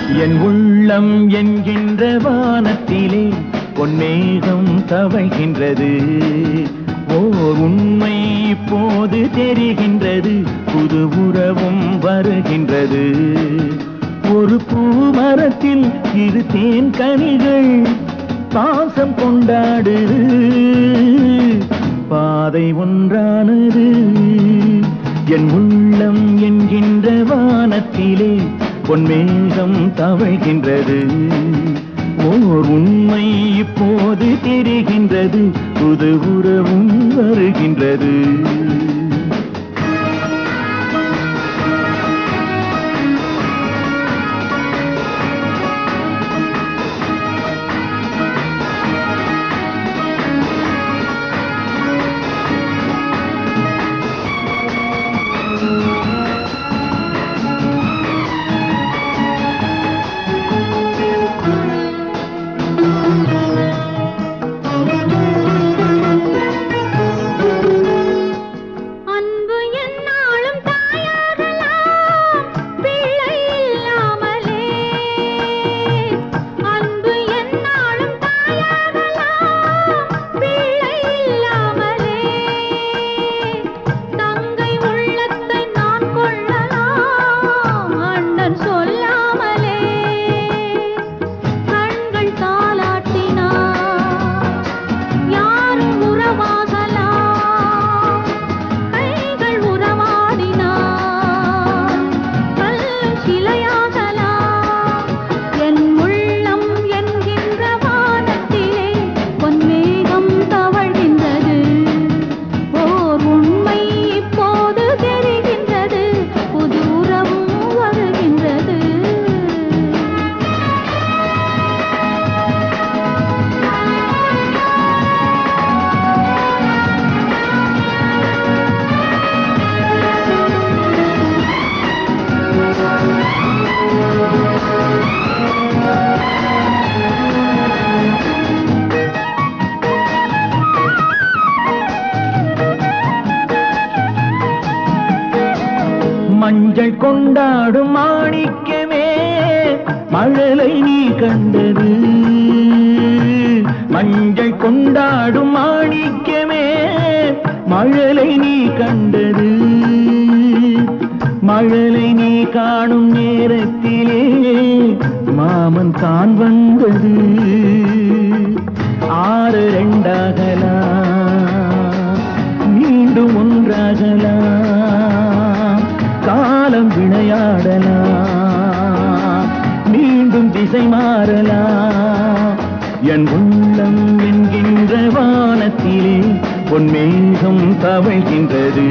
என் உள்ளம் என்கின்ற வானத்திலே பொன்மேகம் தவழ்கின்றது ஓர் உண்மை இப்போது தெரிகின்றது புது உறவும் வருகின்றது ஒரு பூமரத்தில் இரு தேன் கனிகள் பாசம் கொண்டாடு பாதை ஒன்றானது என் உள்ளம் என்கின்ற வானத்திலே பொன்மேகம் தவழ்கின்றது ஓர் உண்மை இப்போது தெரிகின்றது புது உறவும் வருகின்றது அன்பு என்னாலும் தாயாகலாம் பிள்ளை இல்லாமலே அன்பு என்னாலும் தாயாகலாம் பிள்ளை இல்லாமலே தங்கை உள்ளத்தை நான் கொள்ளலாம் அண்ணன் சொல்லாமலே கண்கள் தாளாட்டினார் யாரும் உறவாகலாம் கைகள் உறவாடினார் கல்லும் சிலையாகலாம் என் உள்ளம் என்கின்ற வானத்திலே பொன்மேகம் தவழ்கின்றது ஓர் உண்மை இப்போது தெரிகின்றது புது உறவும் வருகின்றது மஞ்சள் கொண்டாடும் மாணிக்கமே மழலை நீ கண்டது மஞ்சள் கொண்டாடும் மாணிக்கமே மழலை நீ கண்டது மழலை நீ காணும் நேரத்திலே மாமன் தான் வந்தது ஆறு ரெண்டாகலாம் மீண்டும் ஒன்றாகலாம் காலம் விளையாடலாம் மீண்டும் திசை மாறலாம் என் உள்ளம் என்கின்ற வானத்திலே பொன்மேகம் தவழ்கின்றது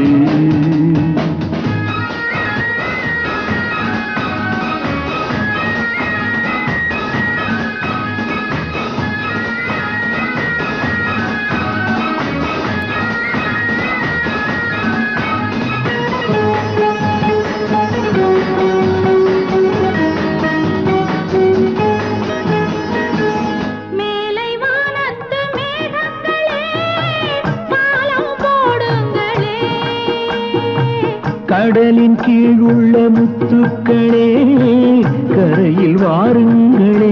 மேலை வானத்து மேகங்களே பாலம் போடுங்களே கடலின் கீழ் உள்ள முத்துக்களே கரையில் வாருங்களே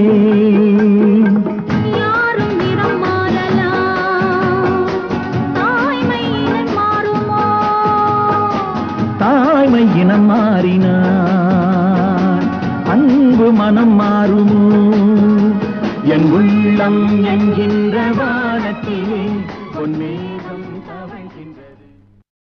யாரும் நிறம் மாறலாம் தாய்மை இனம் மாறுமோ தாய்மை இனம் மாறினான் அன்பு மனம் மாறுமோ என் உள்ளம் என்கின்ற வானத்திலே பொன்னே